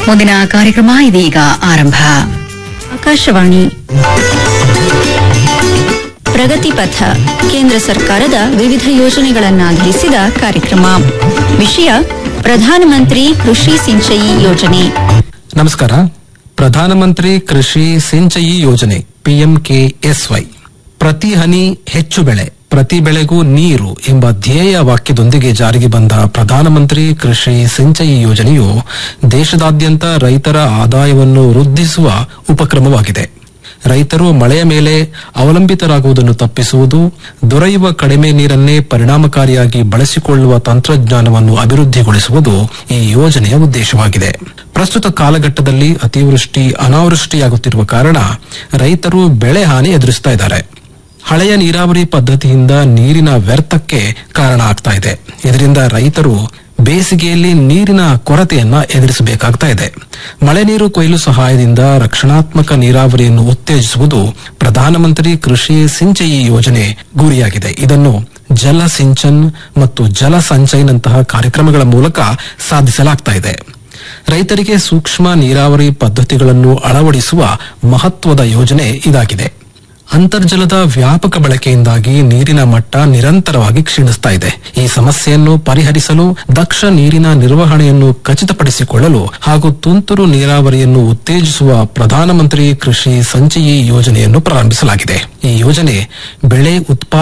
ಮುಂದಿನ ಕಾರ್ಯಕ್ರಮ ಇದೀಗ ಆರಂಭ ಆಕಾಶವಾಣಿ ಪ್ರಗತಿ ಪಥ ಕೇಂದ್ರ ಸರ್ಕಾರದ ವಿವಿಧ ಯೋಜನೆಗಳನ್ನಾಧರಿಸಿದ ಕಾರ್ಯಕ್ರಮ ವಿಷಯ ಪ್ರಧಾನಮಂತ್ರಿ ಕೃಷಿ ಸಿಂಚಯಿ ಯೋಜನೆ ನಮಸ್ಕಾರ ಪ್ರಧಾನಮಂತ್ರಿ ಕೃಷಿ ಸಿಂಚಯಿ ಯೋಜನೆ ಪಿಎಂಕೆಎಸ್ವೈ ಪ್ರತಿ ಹನಿ ಹೆಚ್ಚು ಬೆಳೆ ಪ್ರತಿ ಬೆಳೆಗೂ ನೀರು ಎಂಬ ಧ್ಯೇಯ ವಾಕ್ಯದೊಂದಿಗೆ ಜಾರಿಗೆ ಬಂದ ಪ್ರಧಾನಮಂತ್ರಿ ಕೃಷಿ ಸಿಂಚಯಿ ಯೋಜನೆಯು ದೇಶದಾದ್ಯಂತ ರೈತರ ಆದಾಯವನ್ನು ವೃದ್ಧಿಸುವ ಉಪಕ್ರಮವಾಗಿದೆ ರೈತರು ಮಳೆಯ ಮೇಲೆ ಅವಲಂಬಿತರಾಗುವುದನ್ನು ತಪ್ಪಿಸುವುದು ದೊರೆಯುವ ಕಡಿಮೆ ನೀರನ್ನೇ ಪರಿಣಾಮಕಾರಿಯಾಗಿ ಬಳಸಿಕೊಳ್ಳುವ ತಂತ್ರಜ್ಞಾನವನ್ನು ಅಭಿವೃದ್ಧಿಗೊಳಿಸುವುದು ಈ ಯೋಜನೆಯ ಉದ್ದೇಶವಾಗಿದೆ ಪ್ರಸ್ತುತ ಕಾಲಘಟ್ಟದಲ್ಲಿ ಅತಿವೃಷ್ಟಿ ಅನಾವೃಷ್ಟಿಯಾಗುತ್ತಿರುವ ಕಾರಣ ರೈತರು ಬೆಳೆ ಹಾನಿ ಎದುರಿಸ್ತಾ ಇದ್ದಾರೆ ಹಳೆಯ ನೀರಾವರಿ ಪದ್ಧತಿಯಿಂದ ನೀರಿನ ವ್ಯರ್ಥಕ್ಕೆ ಕಾರಣ ಆಗ್ತಾ ಇದೆ ಇದರಿಂದ ರೈತರು ಬೇಸಿಗೆಯಲ್ಲಿ ನೀರಿನ ಕೊರತೆಯನ್ನ ಎದುರಿಸಬೇಕಾಗ್ತಾ ಇದೆ ಮಳೆ ನೀರು ಕೊಯ್ಲು ಸಹಾಯದಿಂದ ರಕ್ಷಣಾತ್ಮಕ ನೀರಾವರಿಯನ್ನು ಉತ್ತೇಜಿಸುವುದು ಪ್ರಧಾನಮಂತ್ರಿ ಕೃಷಿ ಸಿಂಚಯಿ ಯೋಜನೆ ಗುರಿಯಾಗಿದೆ ಇದನ್ನು ಜಲ ಸಿಂಚನ್ ಮತ್ತು ಜಲ ಸಂಚಯನಂತಹ ಕಾರ್ಯಕ್ರಮಗಳ ಮೂಲಕ ಸಾಧಿಸಲಾಗ್ತಾ ಇದೆ ರೈತರಿಗೆ ಸೂಕ್ಷ್ಮ ನೀರಾವರಿ ಪದ್ಧತಿಗಳನ್ನು ಅಳವಡಿಸುವ ಮಹತ್ವದ ಯೋಜನೆ ಇದಾಗಿದೆ ಅಂತರ್ಜಲದ ವ್ಯಾಪಕ ಬಳಕೆಯಿಂದಾಗಿ ನೀರಿನ ಮಟ್ಟ ನಿರಂತರವಾಗಿ ಕ್ಷೀಣಿಸ್ತಾ ಇದೆ ಈ ಸಮಸ್ಯೆಯನ್ನು ಪರಿಹರಿಸಲು ದಕ್ಷ ನೀರಿನ ನಿರ್ವಹಣೆಯನ್ನು ಖಚಿತಪಡಿಸಿಕೊಳ್ಳಲು ಹಾಗೂ ತುಂತುರು ನೀರಾವರಿಯನ್ನು ಉತ್ತೇಜಿಸುವ ಪ್ರಧಾನಮಂತ್ರಿ ಕೃಷಿ ಸಂಚಯಿ ಯೋಜನೆಯನ್ನು ಪ್ರಾರಂಭಿಸಲಾಗಿದೆ ಈ ಯೋಜನೆ ಬೆಳೆ ಉತ್ಪಾದನೆ